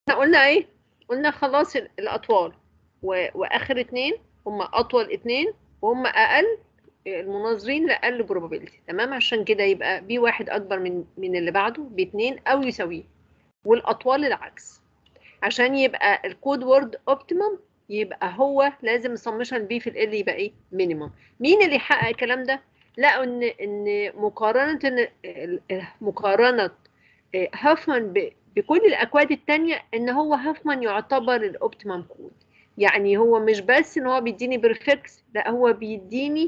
احنا قلنا ايه قلنا خلاص ال- الاطوال و... واخر اتنين هم اطول اتنين وهم اقل المناظرين لاقل probability تمام عشان كده يبقى بي واحد اكبر من من اللي بعده باتنين او يساويه والاطوال العكس عشان يبقى الكود وورد اوبتيمم يبقى هو لازم سمشن بي في ال يبقى ايه مينيمم مين اللي يحقق الكلام ده لقوا ان ان مقارنه إن ال- ال- مقارنه آه، هافمان ب- بكل الاكواد التانية ان هو هافمان يعتبر الاوبتيمم كود يعني هو مش بس ان هو بيديني بريفكس لا هو بيديني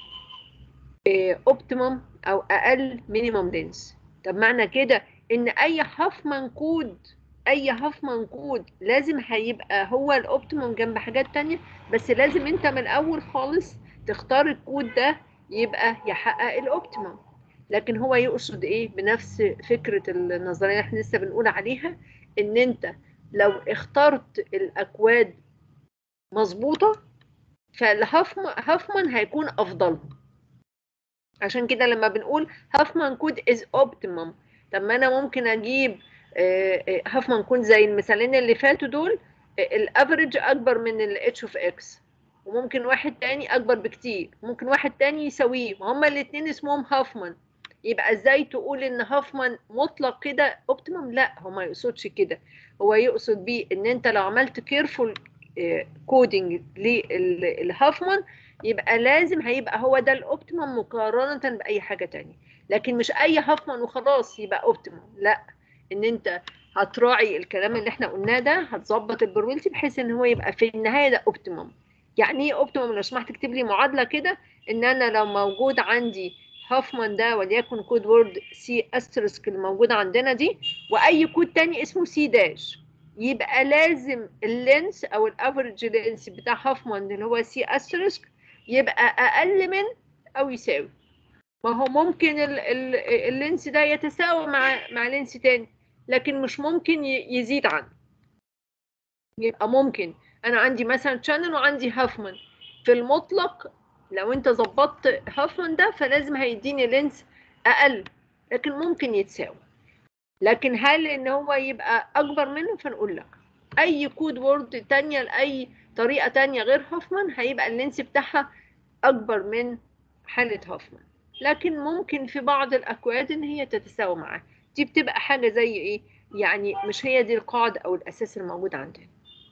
اوبتيمم او اقل مينيمم لينس طب معنى كده ان اي هافمان كود اي هافمان كود لازم هيبقى هو الاوبتيمم جنب حاجات تانية بس لازم انت من الاول خالص تختار الكود ده يبقى يحقق الاوبتيمم لكن هو يقصد ايه بنفس فكرة النظرية اللي احنا لسه بنقول عليها ان انت لو اخترت الاكواد مظبوطة فالهافمان هيكون افضلهم عشان كده لما بنقول هافمان كود از اوبتيمم طب ما انا ممكن اجيب آه، آه، هافمان كود زي المثالين اللي فاتوا دول الافريج اكبر من الاتش اوف اكس وممكن واحد تاني اكبر بكتير ممكن واحد تاني يساويه وهما الاثنين اسمهم هافمان يبقى ازاي تقول ان هافمان مطلق كده اوبتيمم لا هو ما يقصدش كده هو يقصد بيه ان انت لو عملت كيرفول كودينج للهافمان يبقى لازم هيبقى هو ده الاوبتيمم مقارنه باي حاجه تانية لكن مش اي هافمان وخلاص يبقى اوبتيمم لا ان انت هتراعي الكلام اللي احنا قلناه ده هتظبط البروبابيلتي بحيث ان هو يبقى في النهايه ده اوبتيمم يعني ايه اوبتيمم لو سمحت تكتب لي معادله كده ان انا لو موجود عندي هافمان ده وليكن كود وورد سي استرسك اللي موجوده عندنا دي واي كود تاني اسمه سي داش يبقى لازم اللينس او الافريج لينس بتاع هافمان اللي هو سي استرسك يبقى اقل من او يساوي ما هو ممكن ال ال اللينس ده يتساوى مع مع لينس تاني لكن مش ممكن ي- يزيد عنه يبقى ممكن انا عندي مثلا شانل وعندي هافمان في المطلق لو انت ظبطت هافمان ده فلازم هيديني لينس اقل لكن ممكن يتساوي لكن هل ان هو يبقى اكبر منه فنقول لك اي كود وورد تانية لاي طريقه تانية غير هافمان هيبقى اللينس بتاعها اكبر من حاله هافمان لكن ممكن في بعض الاكواد ان هي تتساوى معاه دي بتبقى حاجه زي ايه يعني مش هي دي القاعده او الاساس الموجود عندنا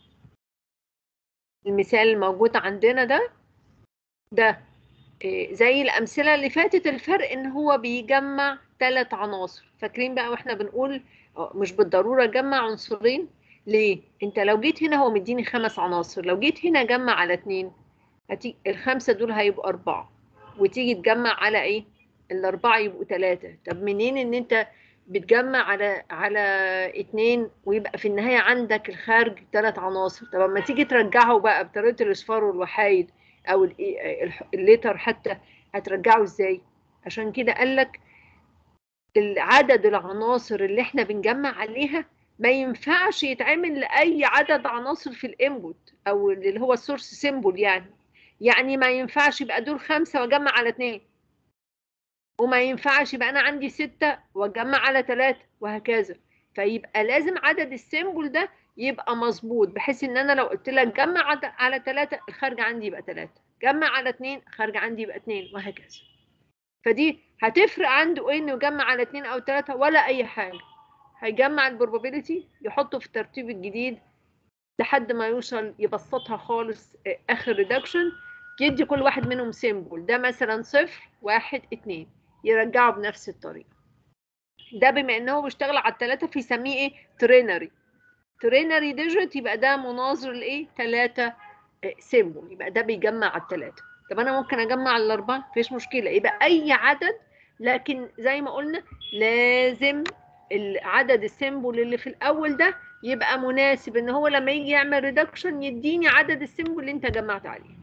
المثال الموجود عندنا ده ده إيه، زي الامثله اللي فاتت الفرق ان هو بيجمع ثلاث عناصر فاكرين بقى واحنا بنقول آه، مش بالضروره جمع عنصرين ليه انت لو جيت هنا هو مديني خمس عناصر لو جيت هنا جمع على اتنين هتي... الخمسه دول هيبقوا اربعه وتيجي تجمع على ايه الاربعه يبقوا ثلاثه طب منين ان انت بتجمع على على اتنين ويبقى في النهايه عندك الخارج ثلاث عناصر طب اما تيجي ترجعه بقى بطريقه الاصفار والوحايد او ال- الح- الليتر حتى هترجعه ازاي عشان كده قال لك عدد العناصر اللي احنا بنجمع عليها ما ينفعش يتعمل لاي عدد عناصر في الانبوت او اللي هو السورس سيمبل يعني يعني ما ينفعش يبقى دول خمسة واجمع على اتنين وما ينفعش يبقى انا عندي ستة واجمع على تلاتة وهكذا فيبقى لازم عدد السيمبل ده يبقى مظبوط بحيث ان انا لو قلت لك جمع عد- على تلاتة الخارج عندي يبقى تلاتة جمع على اتنين خارج عندي يبقى اتنين وهكذا فدي هتفرق عنده ايه انه يجمع على اتنين او تلاتة ولا اي حاجة هيجمع البروبابيلتي يحطه في الترتيب الجديد لحد ما يوصل يبسطها خالص آه، اخر ريدكشن يدي كل واحد منهم سيمبل ده مثلا صفر واحد اتنين يرجعه بنفس الطريقة ده بما ان هو بيشتغل على التلاتة فيسميه ايه ترينري ترينري ديجيت يبقى ده مناظر لايه تلاتة سيمبل يبقى ده بيجمع على التلاتة طب انا ممكن اجمع على الاربعة مفيش مشكلة يبقى اي عدد لكن زي ما قلنا لازم العدد السيمبل اللي في الاول ده يبقى مناسب ان هو لما يجي يعمل ريدكشن يديني عدد السيمبل اللي انت جمعت عليه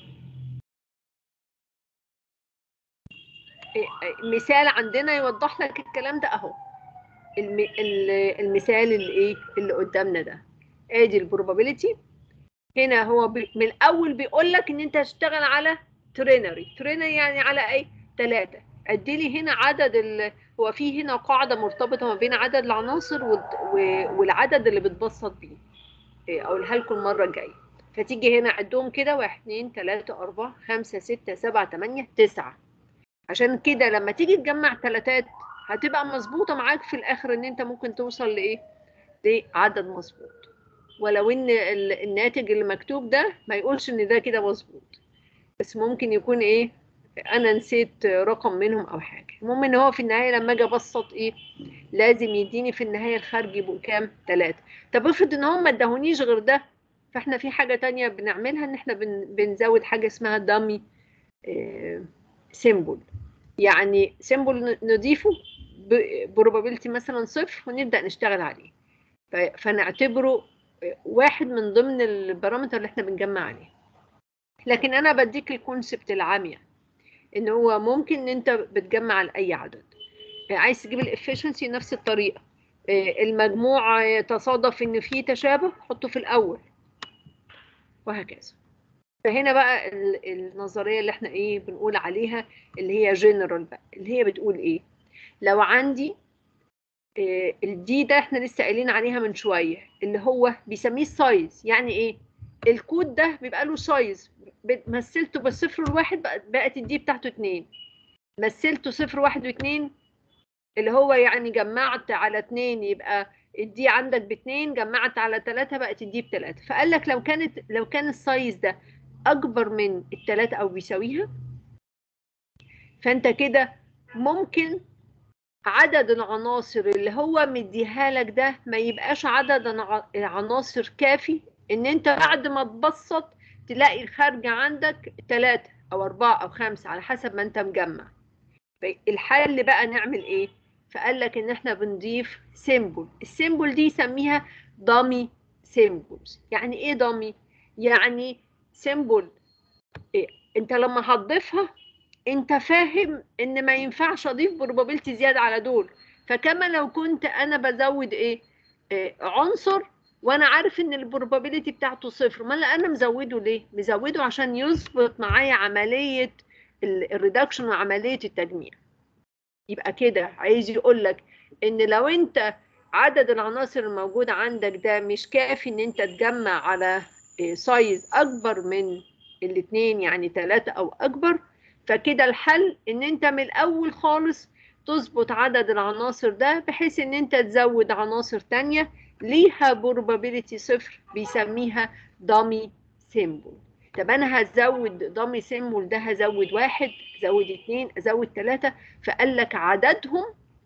إيه- مثال عندنا يوضح لك الكلام ده اهو الم... ال- المثال اللي ايه اللي قدامنا ده ادي البروبابيلتي هنا هو بي... من الاول بيقول لك ان انت هتشتغل على ترينري ترينري يعني على ايه ثلاثة عد لي هنا عدد ال... هو في هنا قاعده مرتبطه ما بين عدد العناصر وال... والعدد اللي بتبسط بيه إيه، اقولها لكم المره الجايه فتيجي هنا عدهم كده 1 2 3 4 5 6 7 8 9 عشان كده لما تيجي تجمع ثلاثات هتبقى مظبوطه معاك في الاخر ان انت ممكن توصل لايه لعدد مظبوط ولو ان الناتج اللي مكتوب ده ما يقولش ان ده كده مظبوط بس ممكن يكون ايه انا نسيت رقم منهم او حاجه المهم ان هو في النهايه لما اجي ابسط ايه لازم يديني في النهايه الخارج يبقوا كام ثلاثة طب افرض ان هم ما اداهونيش غير ده فاحنا في حاجه تانية بنعملها ان احنا بن بنزود حاجه اسمها دامي سيمبل يعني سيمبل نضيفه بروبابيلتي مثلا صفر ونبدا نشتغل عليه فنعتبره واحد من ضمن البارامتر اللي احنا بنجمع عليه لكن انا بديك الكونسبت العام يعني ان هو ممكن ان انت بتجمع لاي عدد عايز تجيب الافشنسي نفس الطريقه المجموع تصادف ان في تشابه حطه في الاول وهكذا فهنا بقى النظريه اللي احنا ايه بنقول عليها اللي هي جنرال بقى اللي هي بتقول ايه لو عندي الدي ده احنا لسه قايلين عليها من شويه اللي هو بيسميه سايز يعني ايه الكود ده بيبقى له سايز مثلته بالصفر والواحد بقت الدي بتاعته اتنين مثلته صفر واحد واتنين اللي هو يعني جمعت على اتنين يبقى الدي عندك باتنين جمعت على تلاتة بقت الدي بتلاتة فقال لك لو كانت لو كان السايز ده اكبر من التلاتة او بيساويها فانت كده ممكن عدد العناصر اللي هو مديها لك ده ما يبقاش عدد عناصر كافي ان انت بعد ما تبسط تلاقي الخارج عندك ثلاثة او اربعة او خمسة على حسب ما انت مجمع الحل بقى نعمل ايه فقال لك ان احنا بنضيف سيمبل السيمبل دي يسميها دامي سيمبلز يعني ايه دامي يعني سيمبل إيه؟ انت لما هتضيفها انت فاهم ان ما ينفعش اضيف بروبابيلتي زياده على دول فكما لو كنت انا بزود ايه, إيه عنصر وانا عارف ان البروبابيلتي بتاعته صفر ما انا مزوده ليه مزوده عشان يظبط معايا عمليه الريدكشن وعمليه التجميع يبقى كده عايز يقول لك ان لو انت عدد العناصر الموجوده عندك ده مش كافي ان انت تجمع على سايز اكبر من الاثنين يعني ثلاثة او اكبر فكده الحل ان انت من الاول خالص تظبط عدد العناصر ده بحيث ان انت تزود عناصر تانية ليها probability صفر بيسميها dummy symbol طب انا هزود dummy symbol ده هزود واحد ازود اتنين ازود تلاتة فقال لك عددهم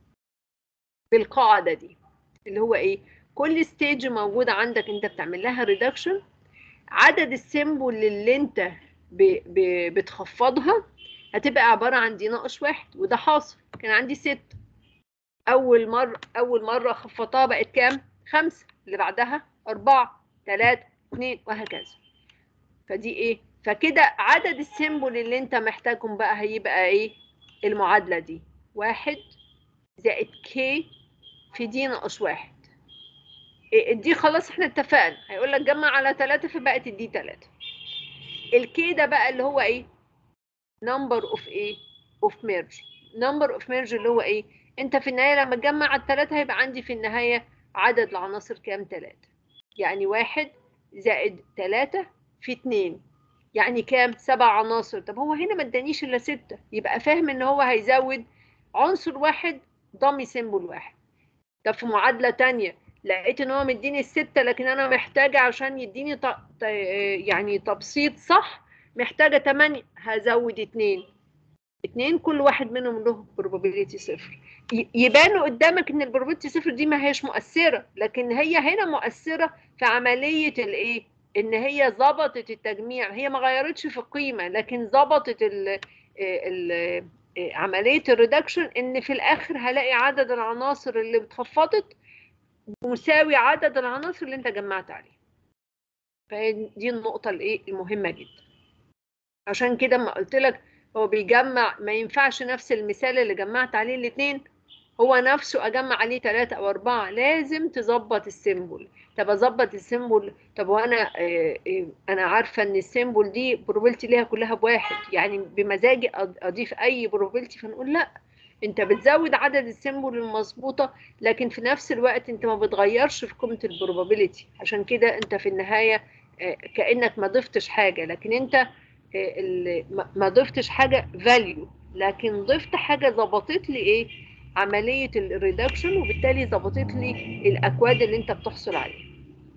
بالقاعدة دي اللي هو ايه كل ستيج موجودة عندك انت بتعمل لها ريدكشن عدد السيمبل اللي انت ب ب بتخفضها هتبقى عبارة عن دي ناقص واحد وده حاصل كان عندي ست أول مرة أول مرة خفضتها بقت كام؟ خمسة اللي بعدها أربعة تلاتة اتنين وهكذا فدي إيه؟ فكده عدد السيمبل اللي أنت محتاجهم بقى هيبقى إيه؟ المعادلة دي واحد زائد كي في دي ناقص واحد إيه دي خلاص احنا اتفقنا هيقول لك جمع على تلاتة فبقت الدي تلاتة الكي ده بقى اللي هو ايه number of ايه of merge number of merge اللي هو ايه انت في النهايه لما تجمع على الثلاثه هيبقى عندي في النهايه عدد العناصر كام ثلاثة يعني واحد زائد ثلاثة في اتنين يعني كام سبع عناصر طب هو هنا ما ادانيش الا ستة يبقى فاهم ان هو هيزود عنصر واحد ضمي سيمبل واحد طب في معادلة تانية لقيت ان هو مديني الستة لكن انا محتاجة عشان يديني ط... ط... يعني تبسيط صح محتاجة تمانية هزود اتنين اتنين كل واحد منهم له probability صفر يبان قدامك ان البروبابيلتي صفر دي ما هيش مؤثرة لكن هي هنا مؤثرة في عملية الايه ان هي ظبطت التجميع هي ما غيرتش في القيمة لكن ظبطت ال ال عملية الريدكشن ان في الاخر هلاقي عدد العناصر اللي اتخفضت مساوي عدد العناصر اللي انت جمعت عليه فدي النقطة الايه المهمة جدا عشان كده ما قلت لك هو بيجمع ما ينفعش نفس المثال اللي جمعت عليه الاثنين هو نفسه اجمع عليه ثلاثة او اربعة لازم تظبط السيمبل طب اظبط السيمبل طب وانا آه، آه، انا عارفه ان السيمبل دي بروبابيلتي ليها كلها بواحد يعني بمزاجي أض- اضيف اي بروبابيلتي فنقول لا انت بتزود عدد السيمبل المظبوطه لكن في نفس الوقت انت ما بتغيرش في قيمه البروبابيلتي عشان كده انت في النهايه آه، كانك ما ضفتش حاجه لكن انت آه، ال- ما- ما ضفتش حاجه فاليو لكن ضفت حاجه ظبطت لي ايه عمليه الريدكشن وبالتالي ظبطت لي الاكواد اللي انت بتحصل عليها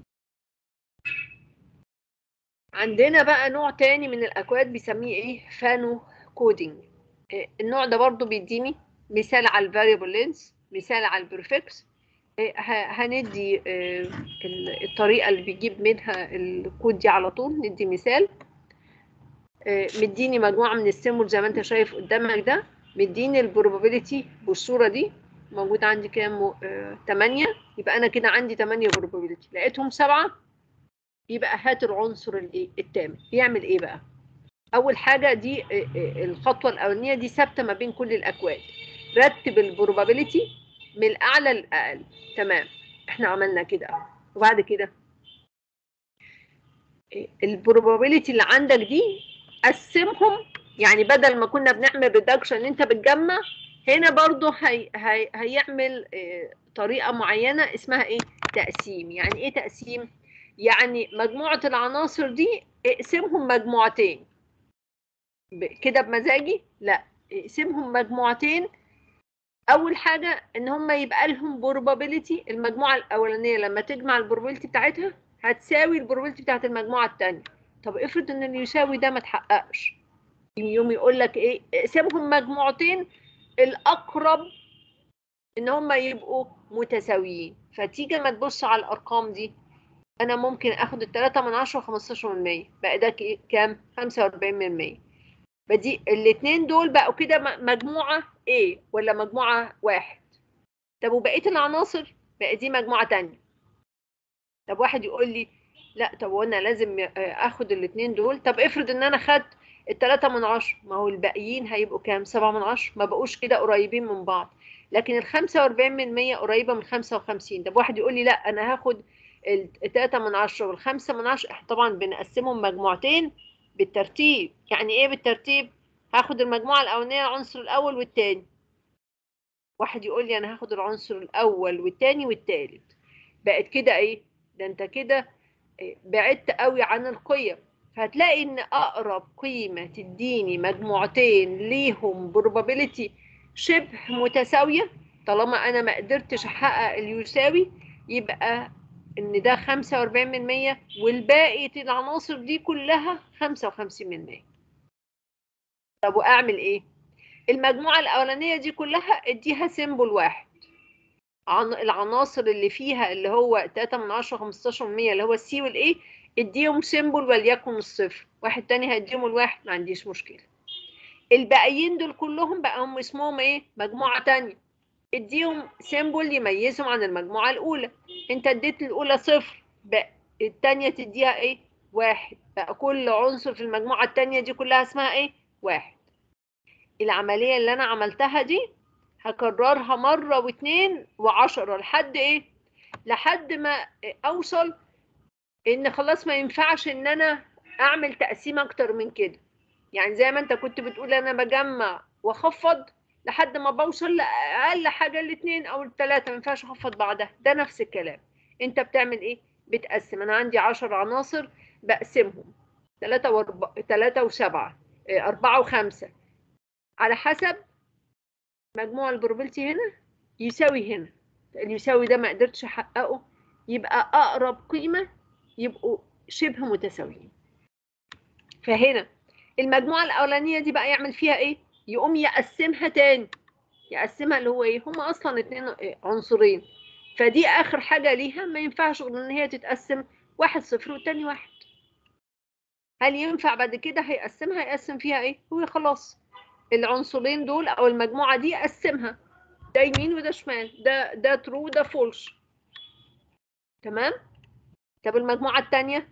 عندنا بقى نوع تاني من الاكواد بيسميه ايه فانو كودينج إيه، النوع ده برضو بيديني مثال على الفاريبل لينس مثال على البريفكس هندي آه، ال- الطريقه اللي بيجيب منها الكود دي على طول ندي مثال آه، مديني مجموعه من السيمبل زي ما انت شايف قدامك ده مديني البروبابيلتي بالصوره دي موجود عندي كام 8 يبقى انا كده عندي 8 بروبابيلتي لقيتهم سبعه يبقى هات العنصر الايه التامن بيعمل ايه بقى اول حاجه دي آه، آه، الخطوه الاولانيه دي ثابته ما بين كل الاكواد رتب البروبابيلتي من الاعلى للاقل تمام احنا عملنا كده وبعد كده البروبابيلتي اللي عندك دي قسمهم يعني بدل ما كنا بنعمل ريدكشن انت بتجمع هنا برضو هي هي هيعمل اه، طريقة معينة اسمها ايه تقسيم يعني ايه تقسيم يعني مجموعة العناصر دي اقسمهم مجموعتين ب- كده بمزاجي لا اقسمهم مجموعتين اول حاجة ان هم يبقى لهم بروبابيلتي المجموعة الاولانية لما تجمع البروبابيلتي بتاعتها هتساوي البروبابيلتي بتاعت المجموعة التانية طب افرض ان اللي يساوي ده ما تحققش يوم يقول لك ايه اقسمهم مجموعتين الاقرب ان هم يبقوا متساويين فتيجي ما تبص على الارقام دي انا ممكن اخد التلاتة من عشرة وخمستاشر من مية بقى ده ك- كام خمسة واربعين من مية بدي الاتنين دول بقوا كده م- مجموعة ايه ولا مجموعة واحد طب وبقية العناصر بقى دي مجموعة تانية طب واحد يقول لي لا طب وانا لازم ي- اخد الاتنين دول طب افرض ان انا خدت التلاتة من عشرة ما هو الباقيين هيبقوا كام سبعة من عشرة ما بقوش كده قريبين من بعض لكن الخمسة واربعين من مية قريبة من خمسة وخمسين طب واحد يقول لي لا انا هاخد التلاتة من عشرة والخمسة من عشرة احنا طبعا بنقسمهم مجموعتين بالترتيب يعني ايه بالترتيب هاخد المجموعة الأولانية العنصر الأول والتاني واحد يقول لي أنا هاخد العنصر الأول والتاني والتالت بقت كده إيه ده أنت كده إيه، بعدت قوي عن القيم فهتلاقي إن أقرب قيمة تديني مجموعتين ليهم probability شبه متساوية طالما أنا ما قدرتش أحقق اليساوي يبقى إن ده 45 من 100 والباقي العناصر دي كلها 55 من 100 طب وأعمل إيه؟ المجموعة الأولانية دي كلها اديها سيمبل واحد عن العناصر اللي فيها اللي هو 3 من 10 15 من 100 اللي هو السي والاي اديهم سيمبل وليكن الصفر واحد تاني هيديهم الواحد ما عنديش مشكلة الباقيين دول كلهم بقى هم اسمهم ايه مجموعة تانية اديهم سيمبل يميزهم عن المجموعة الأولى انت اديت الأولى صفر بقى التانية تديها ايه واحد بقى كل عنصر في المجموعة التانية دي كلها اسمها ايه واحد العملية اللي أنا عملتها دي هكررها مرة واتنين وعشرة لحد إيه؟ لحد ما أوصل إن خلاص ما ينفعش إن أنا أعمل تقسيم أكتر من كده يعني زي ما أنت كنت بتقول أنا بجمع وأخفض لحد ما بوصل لأقل حاجة الاتنين أو التلاتة ما ينفعش أخفض بعدها ده نفس الكلام أنت بتعمل إيه؟ بتقسم أنا عندي عشر عناصر بقسمهم تلاتة وأربعة تلاتة وسبعة إيه، أربعة وخمسة على حسب مجموع البروبابيلتي هنا يساوي هنا اللي يساوي ده ما قدرتش احققه يبقى اقرب قيمه يبقوا شبه متساويين فهنا المجموعه الاولانيه دي بقى يعمل فيها ايه يقوم يقسمها تاني يقسمها اللي هو ايه هما اصلا اتنين عنصرين فدي اخر حاجه ليها ما ينفعش غير ان هي تتقسم واحد صفر والتاني واحد هل ينفع بعد كده هيقسمها يقسم فيها ايه هو خلاص العنصرين دول او المجموعه دي قسمها ده يمين وده شمال ده ده ترو وده فولس تمام طب المجموعه الثانيه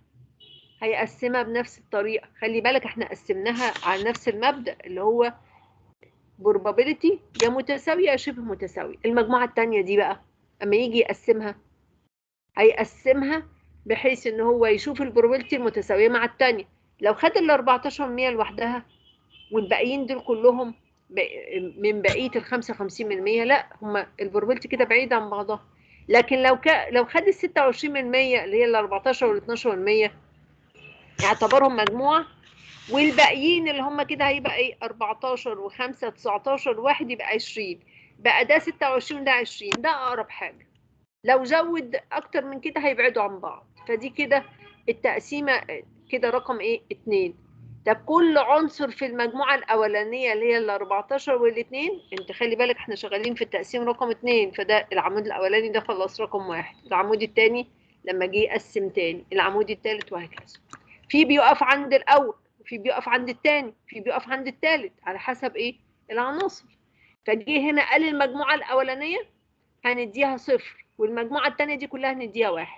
هيقسمها بنفس الطريقه خلي بالك احنا قسمناها على نفس المبدا اللي هو probability يا متساويه يا شبه متساويه المجموعه الثانيه دي بقى اما يجي يقسمها هيقسمها بحيث ان هو يشوف البروبابيلتي المتساويه مع الثانيه لو خد ال 14% لوحدها والباقيين دول كلهم من بقيه ال 55% لا هم البروبابيلتي كده بعيده عن بعضها لكن لو ك... لو خد ال 26% اللي هي ال 14 وال 12% اعتبرهم مجموعه والباقيين اللي هم كده هيبقى ايه 14 و5 19 واحد يبقى 20 بقى ده 26 ده 20 ده اقرب حاجه لو زود اكتر من كده هيبعدوا عن بعض فدي كده التقسيمه كده رقم ايه 2 طب كل عنصر في المجموعه الاولانيه اللي هي ال 14 والاثنين انت خلي بالك احنا شغالين في التقسيم رقم 2 فده العمود الاولاني ده خلاص رقم واحد العمود الثاني لما جه يقسم تاني العمود الثالث وهكذا في بيقف عند الاول في بيقف عند الثاني في بيقف عند الثالث على حسب ايه العناصر فجه هنا قال المجموعه الاولانيه هنديها صفر والمجموعه الثانيه دي كلها هنديها واحد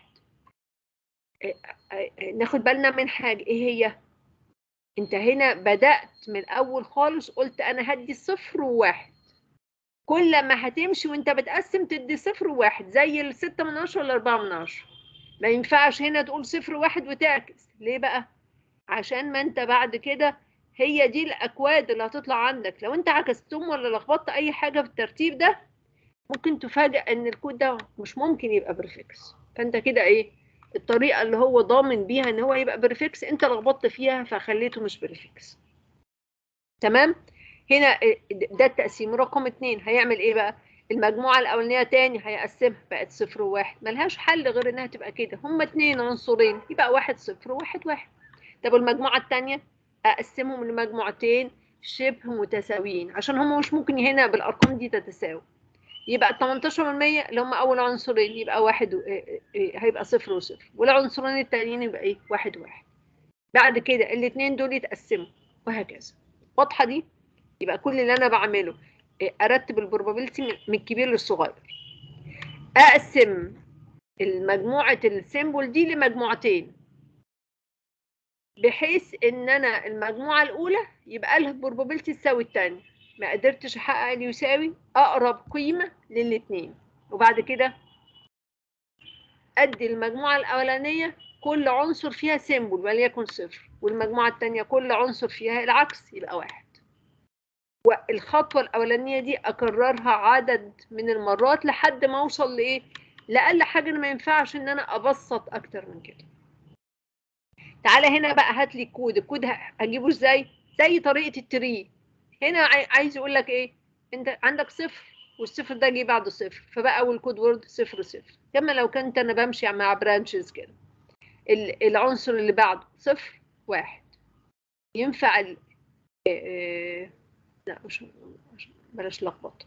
ناخد بالنا من حاجه ايه هي انت هنا بدات من الاول خالص قلت انا هدي صفر وواحد كل ما هتمشي وانت بتقسم تدي صفر وواحد زي الستة من عشرة ولا أربعة من عشرة ما ينفعش هنا تقول صفر واحد وتعكس ليه بقى عشان ما انت بعد كده هي دي الاكواد اللي هتطلع عندك لو انت عكستهم ولا لخبطت اي حاجه في الترتيب ده ممكن تفاجئ ان الكود ده مش ممكن يبقى بريفكس فانت كده ايه الطريقه اللي هو ضامن بيها ان هو يبقى بريفكس انت لخبطت فيها فخليته مش بريفكس تمام هنا ده التقسيم رقم اتنين هيعمل ايه بقى المجموعة الأولانية تاني هيقسمها بقت صفر وواحد ملهاش حل غير إنها تبقى كده هما اتنين عنصرين يبقى واحد صفر وواحد واحد طب المجموعة التانية أقسمهم لمجموعتين شبه متساويين عشان هم مش ممكن هنا بالأرقام دي تتساوي يبقى ال 18% اللي هم أول عنصرين يبقى واحد و... هيبقى صفر وصفر والعنصرين التانيين يبقى إيه واحد وواحد بعد كده الاتنين دول يتقسموا وهكذا واضحة دي يبقى كل اللي أنا بعمله أرتب البروبابيلتي من الكبير للصغير أقسم المجموعة السيمبل دي لمجموعتين بحيث ان انا المجموعه الاولى يبقى لها بروبابيلتي تساوي الثانيه ما قدرتش احقق اللي يساوي اقرب قيمه للاثنين وبعد كده ادي المجموعه الاولانيه كل عنصر فيها سيمبل وليكن صفر والمجموعه الثانيه كل عنصر فيها العكس يبقى واحد والخطوه الاولانيه دي اكررها عدد من المرات لحد ما اوصل لايه لاقل حاجه ما ينفعش ان انا ابسط اكتر من كده تعالى هنا بقى هات لي الكود الكود هجيبه ازاي زي طريقه التري هنا عايز يقول لك ايه انت عندك صفر والصفر ده جه بعده صفر فبقى اول كود وورد صفر صفر كما لو كنت انا بمشي مع برانشز كده العنصر اللي بعده صفر واحد ينفع ال... اه لا مش بلاش لخبطه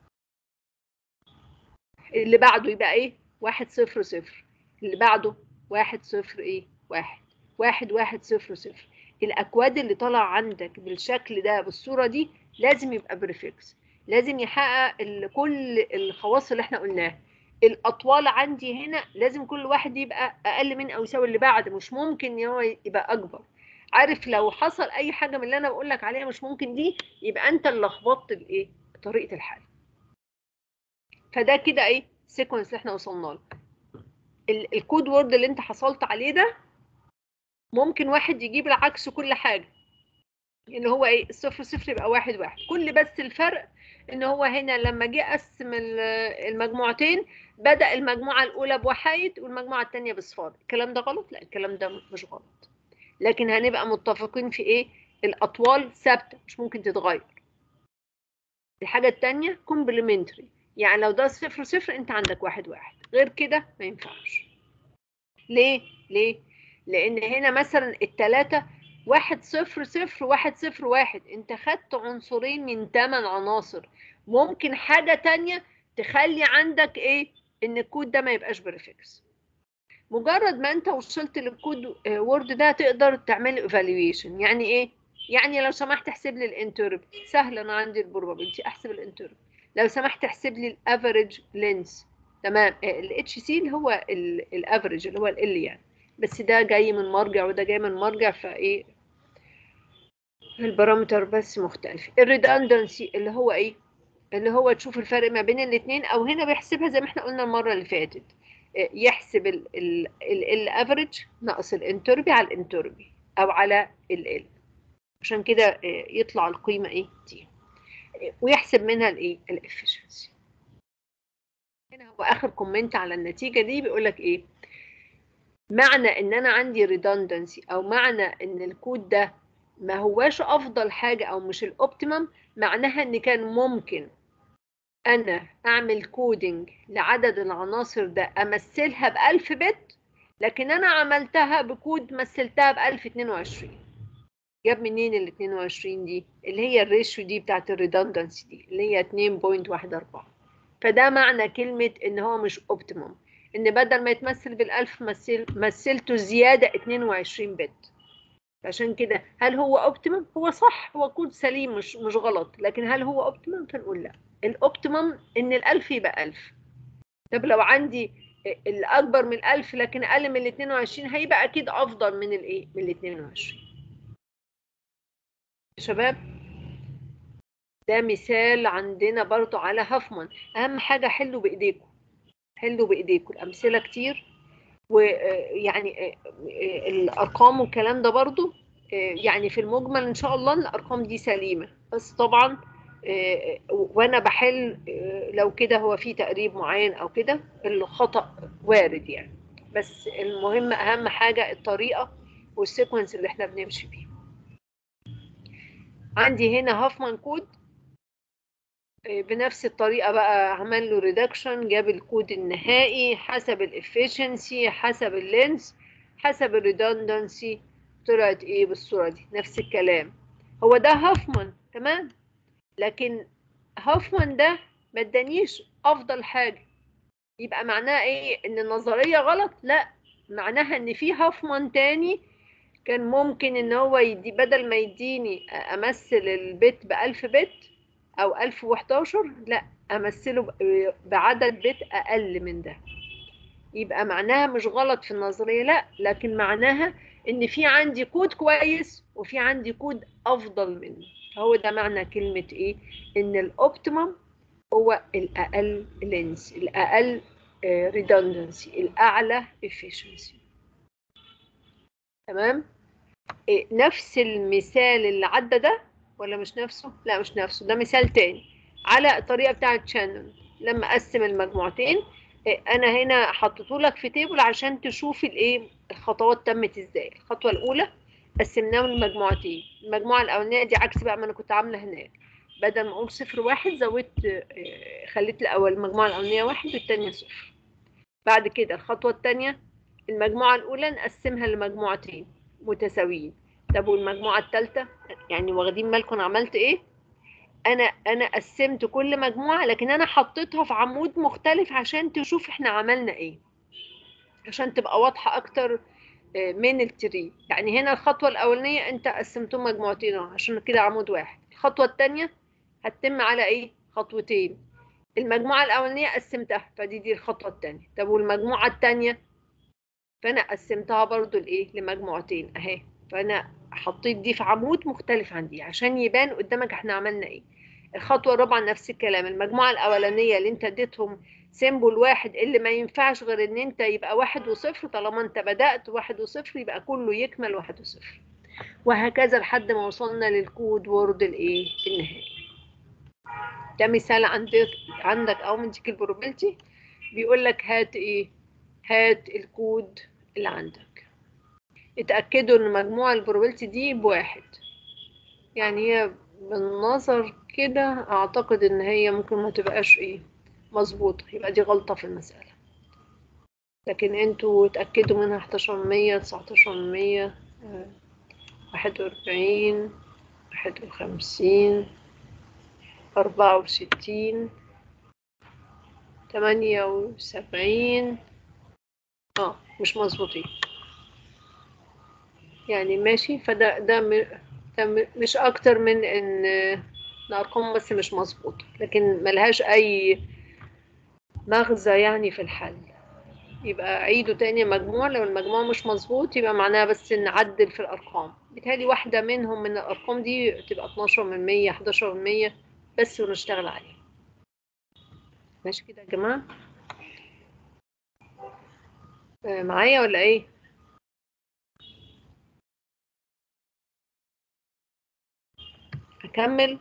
اللي بعده يبقى ايه واحد صفر صفر اللي بعده واحد صفر ايه واحد واحد واحد صفر صفر الأكواد اللي طالعة عندك بالشكل ده بالصورة دي لازم يبقى بريفكس لازم يحقق كل الخواص اللي احنا قلناها الأطوال عندي هنا لازم كل واحد يبقى أقل من أو يساوي اللي بعد مش ممكن ان هو يبقى أكبر عارف لو حصل أي حاجة من اللي أنا بقول لك عليها مش ممكن دي يبقى أنت اللي لخبطت الإيه طريقة الحل فده كده إيه سيكونس اللي احنا وصلنا له الكود وورد اللي انت حصلت عليه ده ممكن واحد يجيب العكس كل حاجة ان هو ايه الصفر صفر يبقى واحد واحد كل بس الفرق ان هو هنا لما جه قسم المجموعتين بدأ المجموعة الأولى بوحايد والمجموعة الثانية بصفار الكلام ده غلط لا الكلام ده مش غلط لكن هنبقى متفقين في ايه الأطوال ثابتة مش ممكن تتغير الحاجة الثانية كومبلمنتري يعني لو ده صفر صفر انت عندك واحد واحد غير كده ما ينفعش ليه ليه لان هنا مثلا التلاتة واحد صفر صفر واحد صفر واحد انت خدت عنصرين من تمن عناصر ممكن حاجة تانية تخلي عندك ايه ان الكود ده ما يبقاش بريفكس مجرد ما انت وصلت للكود وورد ده تقدر تعمل ايفالويشن يعني ايه يعني لو سمحت احسب لي الانترب سهل انا عندي البروبابيلتي احسب الانترب لو سمحت احسب لي الافريج لينس تمام الاتش سي اللي هو الافريج اللي هو ال يعني بس ده جاي من مرجع وده جاي من مرجع فايه البارامتر بس مختلف الريدندنسي اللي هو ايه اللي هو تشوف الفرق ما بين الاثنين او هنا بيحسبها زي ما احنا قلنا المره اللي فاتت يحسب الافريج ناقص الانتربي على الانتربي او على ال عشان كده يطلع القيمه ايه دي ويحسب منها الايه الافشنسي هنا هو اخر كومنت على النتيجه دي بيقول لك ايه معنى ان انا عندي redundancy او معنى ان الكود ده ما هواش افضل حاجه او مش الاوبتيمم معناها ان كان ممكن انا اعمل كودينج لعدد العناصر ده امثلها ب 1000 بت لكن انا عملتها بكود مثلتها ب 1022 جاب منين ال 22 دي اللي هي الريشيو دي بتاعت الريدندنسي دي اللي هي 2.14 فده معنى كلمه ان هو مش اوبتيمم ان بدل ما يتمثل بال1000 مثل مثلته زياده 22 بت عشان كده هل هو اوبتيمم هو صح هو كود سليم مش مش غلط لكن هل هو اوبتيمم فنقول لا الاوبتيمم ان ال1000 يبقى 1000 طب لو عندي الاكبر من 1000 لكن اقل من ال 22 هيبقى اكيد افضل من الايه من ال 22 شباب ده مثال عندنا برضو على هافمان اهم حاجه حلوا بايديكم حلوا بايديكم الامثله كتير ويعني الارقام والكلام ده برضو يعني في المجمل ان شاء الله الارقام دي سليمه بس طبعا وانا بحل لو كده هو في تقريب معين او كده الخطا وارد يعني بس المهم اهم حاجه الطريقه والسيكونس اللي احنا بنمشي بيه عندي هنا هافمان كود بنفس الطريقة بقى عمل له ريدكشن جاب الكود النهائي حسب الافشنسي حسب اللينس حسب الريدندنسي طلعت ايه بالصورة دي نفس الكلام هو ده هافمان تمام لكن هافمان ده ما ادانيش افضل حاجة يبقى معناها ايه ان النظرية غلط لا معناها ان في هافمان تاني كان ممكن ان هو يدي بدل ما يديني امثل البت بألف بت او 1011 لا امثله بعدد بت اقل من ده يبقى معناها مش غلط في النظريه لا لكن معناها ان في عندي كود كويس وفي عندي كود افضل منه هو ده معنى كلمه ايه ان الاوبتيمم هو الاقل لينس الاقل ريدندنسي الاعلى efficiency تمام إيه نفس المثال اللي عدى ده ولا مش نفسه؟ لا مش نفسه ده مثال تاني على الطريقة بتاعة شانون لما أقسم المجموعتين أنا هنا حطيته لك في تيبل عشان تشوف الإيه الخطوات تمت إزاي الخطوة الأولى قسمناهم لمجموعتين المجموعة الأولانية دي عكس بقى ما أنا كنت عاملة هناك بدل ما أقول صفر واحد زودت خليت الأول المجموعة الأولانية واحد والتانية صفر بعد كده الخطوة التانية المجموعة الأولى نقسمها لمجموعتين متساويين طب والمجموعة الثالثة يعني واخدين بالكم أنا عملت إيه؟ أنا أنا قسمت كل مجموعة لكن أنا حطيتها في عمود مختلف عشان تشوف إحنا عملنا إيه عشان تبقى واضحة أكتر من التري يعني هنا الخطوة الأولانية أنت قسمتهم مجموعتين عشان كده عمود واحد الخطوة الثانية هتتم على إيه؟ خطوتين المجموعة الأولانية قسمتها فدي دي الخطوة الثانية طب والمجموعة الثانية فأنا قسمتها برضو لإيه؟ لمجموعتين أهي فأنا حطيت دي في عمود مختلف عن دي عشان يبان قدامك احنا عملنا ايه الخطوه الرابعه نفس الكلام المجموعه الاولانيه اللي انت اديتهم سيمبل واحد اللي ما ينفعش غير ان انت يبقى واحد وصفر طالما انت بدات واحد وصفر يبقى كله يكمل واحد وصفر وهكذا لحد ما وصلنا للكود وورد الايه النهائي ده مثال عندك عندك او من ديك البروبابيلتي بيقول لك هات ايه هات الكود اللي عندك اتأكدوا ان مجموع البروبابيلتي دي بواحد يعني هي بالنظر كده اعتقد ان هي ممكن ما تبقاش ايه مظبوطة يبقى دي غلطة في المسألة لكن انتوا اتأكدوا منها 1100 1900 واحد واربعين واحد وخمسين أربعة وستين تمانية وسبعين اه مش مظبوطين يعني ماشي فده ده, م... ده م... مش اكتر من ان الارقام بس مش مظبوطه لكن ملهاش اي مغزى يعني في الحل يبقى عيده تاني مجموع لو المجموع مش مظبوط يبقى معناها بس نعدل في الارقام بالتالي واحده منهم من الارقام دي تبقى 12 من 100 11 من 100 بس ونشتغل عليها ماشي كده يا جماعه آه، معايا ولا ايه اكمل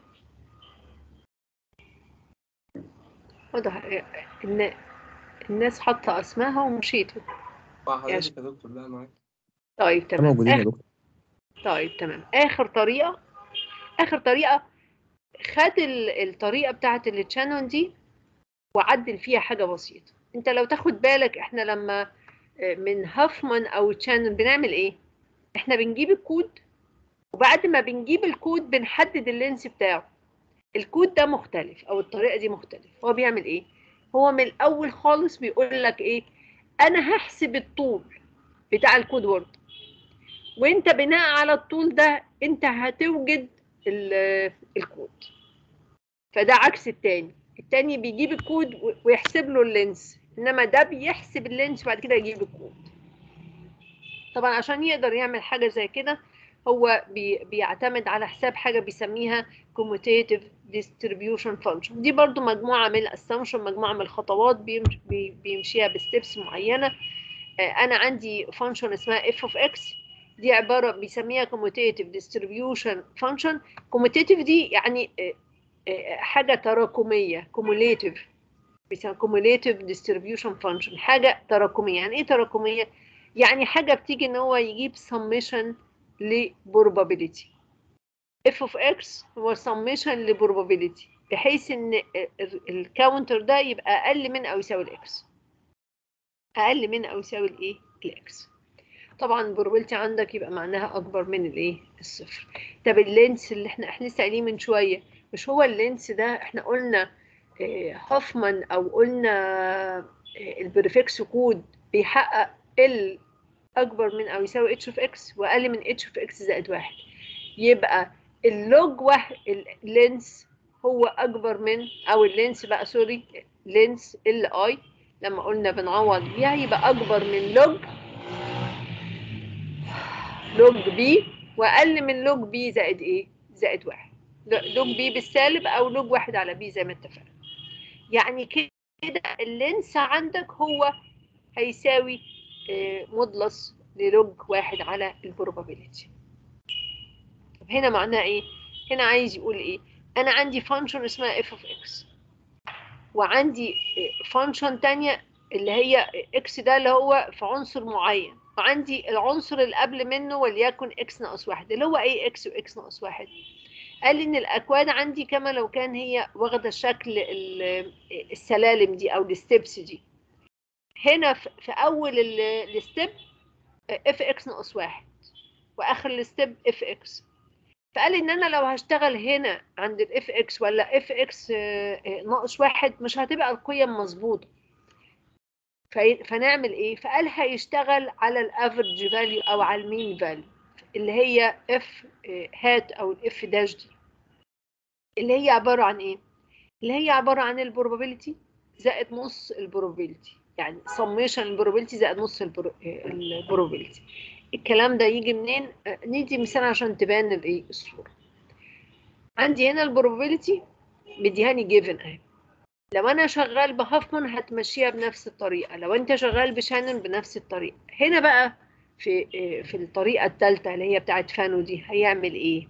واضح ان الناس حاطه اسمائها ومشيتوا مع حضرتك يا دكتور لا معاك طيب احنا تمام موجودين يا آخر دكتور طيب تمام اخر طريقه اخر طريقه خد ال- الطريقه بتاعت التشانون دي وعدل فيها حاجه بسيطه انت لو تاخد بالك احنا لما آه، من هافمان او تشانون بنعمل ايه احنا بنجيب الكود وبعد ما بنجيب الكود بنحدد اللينس بتاعه الكود ده مختلف او الطريقه دي مختلف هو بيعمل ايه هو من الاول خالص بيقول لك ايه انا هحسب الطول بتاع الكود وورد وانت بناء على الطول ده انت هتوجد ال- الكود فده عكس التاني التاني بيجيب الكود و- ويحسب له اللينس انما ده بيحسب اللينس وبعد كده يجيب الكود طبعا عشان يقدر يعمل حاجه زي كده هو بي بيعتمد على حساب حاجه بيسميها commutative distribution function دي برضو مجموعه من الاسامبشن مجموعه من الخطوات بيمش بي- بيمشيها بستبس معينه آه، انا عندي فانكشن اسمها f of x دي عباره بيسميها commutative distribution function commutative دي يعني آه، آه، حاجه تراكميه cumulative بيسموها cumulative distribution function حاجه تراكميه يعني ايه تراكميه يعني حاجه بتيجي ان هو يجيب summation ل probability f of x هو summation ل probability بحيث ان الكاونتر ده يبقى اقل من او يساوي الاكس اقل من او يساوي الايه الاكس طبعا البروبابيلتي عندك يبقى معناها اكبر من الايه الصفر طب اللينس اللي احنا احنا لسه قايلين من شويه مش هو اللينس ده احنا قلنا آه، هوفمان او قلنا آه، البريفكس كود بيحقق ال اكبر من او يساوي اتش اوف اكس واقل من اتش اوف اكس زائد واحد يبقى اللوج واحد اللينس هو اكبر من او اللينس بقى سوري لينس ال اي لما قلنا بنعوض بيها يبقى اكبر من لوج لوج بي واقل من لوج بي زائد ايه زائد واحد لوج بي بالسالب او لوج واحد على بي زي ما اتفقنا يعني كده اللينس عندك هو هيساوي آه، مودلس للوج واحد على البروبابيلتي طب هنا معناه ايه هنا عايز يقول ايه انا عندي فانكشن اسمها اف اوف اكس وعندي فانكشن تانية اللي هي اكس ده اللي هو في عنصر معين وعندي العنصر اللي قبل منه وليكن اكس ناقص واحد اللي هو ايه اكس واكس ناقص واحد قال لي ان الاكواد عندي كما لو كان هي واخده شكل ال- السلالم دي او الستبس دي هنا في في اول ال- الستيب اف اكس ناقص واحد واخر الستيب اف اكس فقال ان انا لو هشتغل هنا عند الاف اكس ولا اف اكس ناقص واحد مش هتبقى القيم مظبوطه في- فنعمل ايه فقال هيشتغل على الافريج فاليو او على المين فاليو اللي هي اف هات او الاف داش دي اللي هي عباره عن ايه اللي هي عباره عن البروبابيلتي زائد نص البروبابيلتي يعني سميشن البروبابيلتي زائد نص البروبابيلتي الكلام ده يجي منين آه، ندي مثال عشان تبان الايه الصوره عندي هنا البروبابيلتي مديهاني جيفن اهي لو انا شغال بهافمان هتمشيها بنفس الطريقه لو انت شغال بشانون بنفس الطريقه هنا بقى في آه، في الطريقه الثالثه اللي هي بتاعت فانو دي هيعمل ايه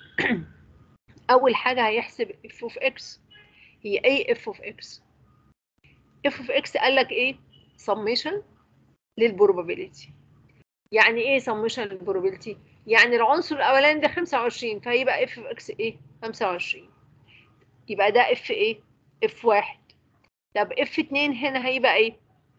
اول حاجه هيحسب اف اوف اكس هي ايه اف اوف اكس اف اوف اكس قال لك ايه سميشن للبروبابيلتي يعني ايه سميشن للبروبابيلتي يعني العنصر الاولاني ده 25 فهيبقى اف اوف اكس ايه 25 يبقى ده اف ايه اف واحد طب اف اتنين هنا هيبقى ايه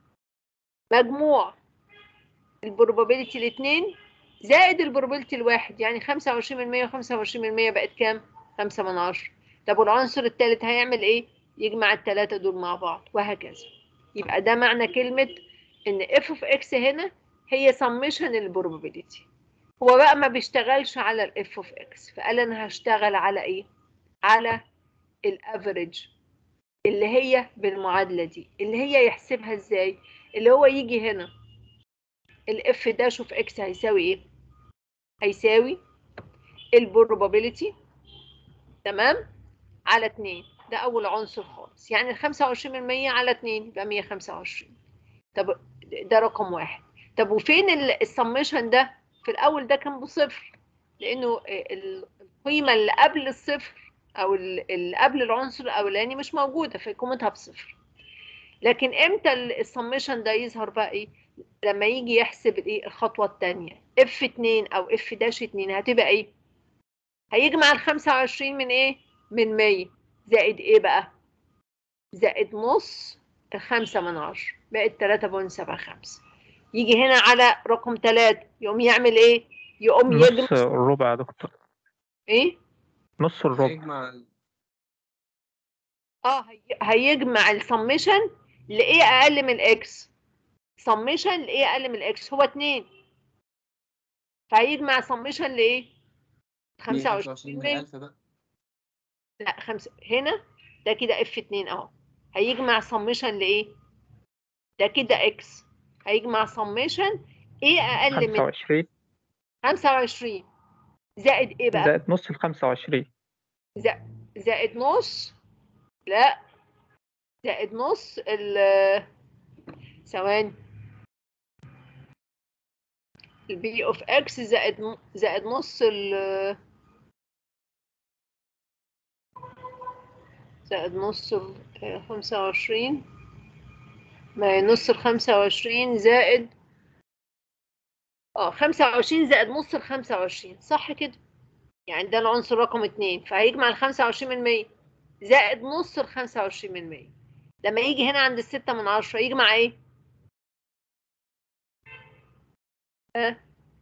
مجموع البروبابيلتي الاتنين زائد البروبابيلتي الواحد يعني 25 من 100 و25 من 100 بقت كام 5 من 10 طب والعنصر التالت هيعمل ايه يجمع التلاتة دول مع بعض وهكذا يبقى ده معنى كلمة ان f of x هنا هي summation البروبابيلتي هو بقى ما بيشتغلش على ال f of x فقال انا هشتغل على ايه على الافريج اللي هي بالمعادلة دي اللي هي يحسبها ازاي اللي هو يجي هنا الاف داش اوف اكس هيساوي ايه هيساوي البروبابيلتي تمام على 2 ده اول عنصر خالص يعني ال 25% على 2 يبقى 125 طب ده رقم واحد طب وفين السمشن ده في الاول ده كان بصفر لانه القيمه اللي قبل الصفر او اللي قبل العنصر الاولاني مش موجوده في قيمتها بصفر لكن امتى السمشن ده يظهر بقى ايه لما يجي يحسب الايه الخطوه الثانيه اف 2 او اف داش 2 هتبقى ايه هيجمع ال 25 من ايه من 100 زائد ايه بقى زائد نص الخمسة من عشرة بقت 3.75 يجي هنا على رقم 3 يقوم يعمل ايه يقوم يجمع نص الربع يا دكتور ايه نص الربع هيجمع اه هي- هيجمع السمشن لايه اقل من الاكس سمشن لايه اقل من الاكس هو 2 فهيجمع سمشن لايه 25 125 ألف بقى لا خمسة هنا ده كده اف 2 اهو هيجمع سمشن لايه ده كده اكس هيجمع سمشن ايه اقل من 25 25 زائد ايه بقى زائد نص ال 25 زائد زائد نص لا زائد نص ال ثواني البي اوف اكس زائد ن- زائد نص ال زائد نص ال 25 ما هي نص ال 25 زائد اه 25 زائد نص ال 25 صح كده يعني ده العنصر رقم اتنين فهيجمع ال 25 من 100 زائد نص ال 25 من 100 لما يجي هنا عند الستة من عشرة يجمع ايه؟ ها؟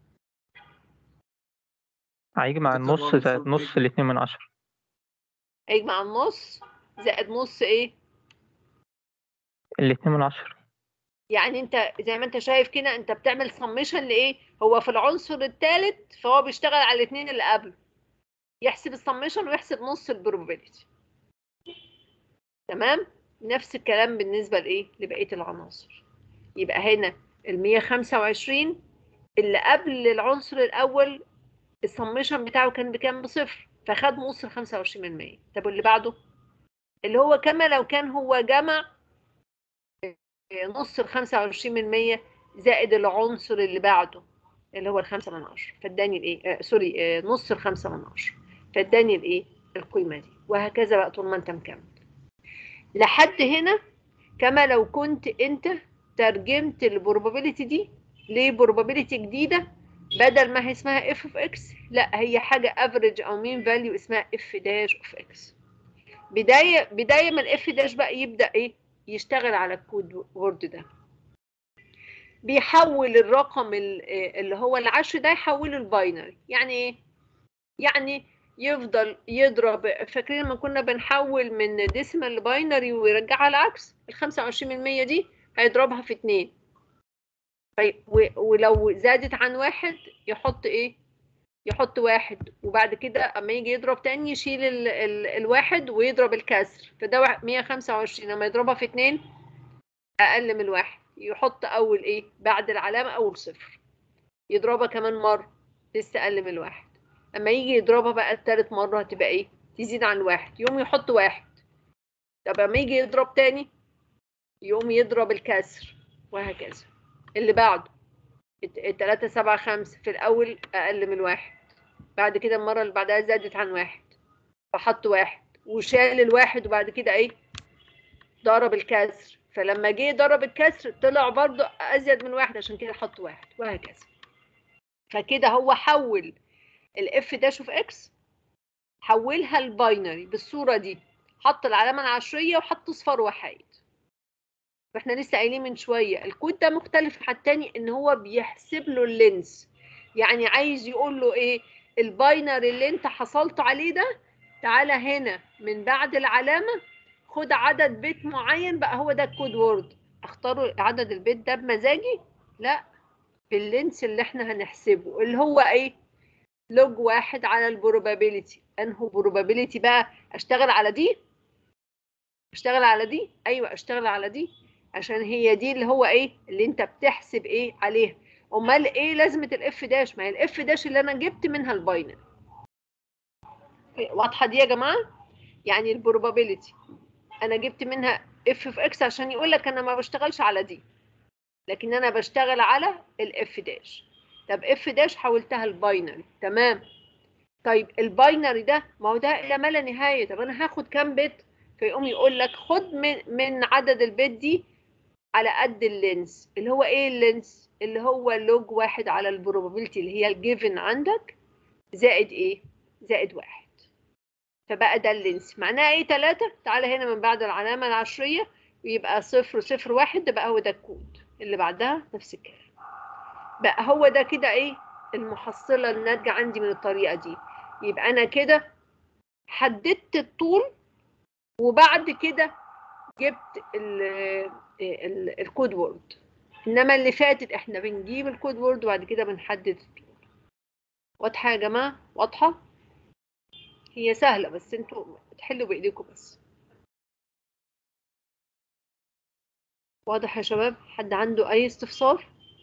هيجمع تكتب النص برضه زائد فوق نص بيجمع. الاتنين من عشرة هيجمع النص زائد نص ايه؟ الاتنين من عشرة يعني انت زي ما انت شايف كده انت بتعمل سميشن لايه؟ هو في العنصر الثالث فهو بيشتغل على الاثنين اللي قبله يحسب السميشن ويحسب نص البروبابيلتي تمام؟ نفس الكلام بالنسبة لايه؟ لبقية العناصر يبقى هنا ال 125 اللي قبل العنصر الأول السميشن بتاعه كان بكام بصفر فخد نص ال 25 من 100 طب واللي بعده اللي هو كما لو كان هو جمع نص ال 25 من 100 زائد العنصر اللي بعده اللي هو الخمسة من عشرة فاداني الايه آه سوري آه نص الخمسة من عشرة فاداني الايه القيمة دي وهكذا بقى طول ما انت مكمل لحد هنا كما لو كنت انت ترجمت البروبابيلتي دي لبروبابيلتي جديدة بدل ما هي اسمها اف اوف اكس لا هي حاجة افريج او مين فاليو اسمها اف داش اوف اكس بداية بداية ما الاف داش بقى يبدأ ايه يشتغل على الكود وورد ده بيحول الرقم ال- آه، اللي هو العشر ده يحوله الباينري يعني ايه يعني يفضل يضرب فاكرين لما كنا بنحول من ديسيمال لباينري ويرجعها العكس ال 25% دي هيضربها في اتنين في و- ولو زادت عن واحد يحط ايه يحط واحد وبعد كده اما يجي يضرب تاني يشيل ال ال الواحد ويضرب الكسر فده واحد- 125 لما يضربها في اتنين اقل من الواحد يحط اول ايه بعد العلامه اول صفر يضربها كمان مره لسه اقل من الواحد اما يجي يضربها بقى التالت مره هتبقى ايه تزيد عن واحد يقوم يحط واحد طب اما يجي يضرب تاني يقوم يضرب الكسر وهكذا اللي بعده الت- التلاتة سبعة خمسة في الأول أقل من الواحد بعد كده المرة اللي بعدها زادت عن واحد فحط واحد وشال الواحد وبعد كده إيه ضرب الكسر فلما جه ضرب الكسر طلع برضه أزيد من واحد عشان كده حط واحد وهكذا فكده هو حول الاف داش اوف اكس حولها الباينري بالصورة دي حط العلامة العشرية وحط صفر وحيد واحنا لسه قايلين من شويه الكود ده مختلف عن التاني ان هو بيحسب له اللينس يعني عايز يقول له ايه الباينري اللي انت حصلت عليه ده تعالى هنا من بعد العلامه خد عدد بيت معين بقى هو ده الكود وورد اختاروا عدد البيت ده بمزاجي لا باللينس اللي احنا هنحسبه اللي هو ايه لوج واحد على البروبابيلتي انه بروبابيلتي بقى اشتغل على دي اشتغل على دي ايوه اشتغل على دي عشان هي دي اللي هو ايه اللي انت بتحسب ايه عليها امال ايه لازمه الاف داش ما هي الاف داش اللي انا جبت منها الباينري واضحه دي يا جماعه يعني البروبابيلتي انا جبت منها اف في اكس عشان يقول لك انا ما بشتغلش على دي لكن انا بشتغل على الاف داش طب اف داش حولتها الباينري تمام طيب الباينري ده ما هو ده الى ما لا نهايه طب انا هاخد كام بت فيقوم يقول لك خد من من عدد البت دي على قد اللينس اللي هو ايه اللينس اللي هو لوج واحد على البروبابيلتي اللي هي الجيفن عندك زائد ايه زائد واحد فبقى ده اللينس معناه ايه تلاتة تعالى هنا من بعد العلامة العشرية ويبقى صفر صفر واحد ده بقى هو ده الكود اللي بعدها نفس الكلام بقى هو ده كده ايه المحصلة الناتجة عندي من الطريقة دي يبقى انا كده حددت الطول وبعد كده جبت ال ال الكود وورد انما اللي فاتت احنا بنجيب الكود وورد وبعد كده بنحدد الطول واضحه يا جماعه واضحه هي سهله بس انتوا تحلوا بايديكم بس واضح يا شباب حد عنده اي استفسار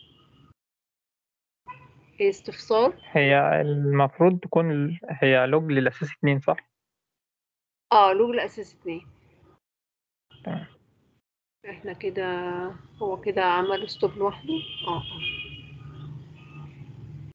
اي استفسار هي المفروض تكون ال- هي لوج للأساس اتنين صح؟ اه لوج الاساس اتنين تمام. احنا كده هو كده عمل ستوب لوحده اه اه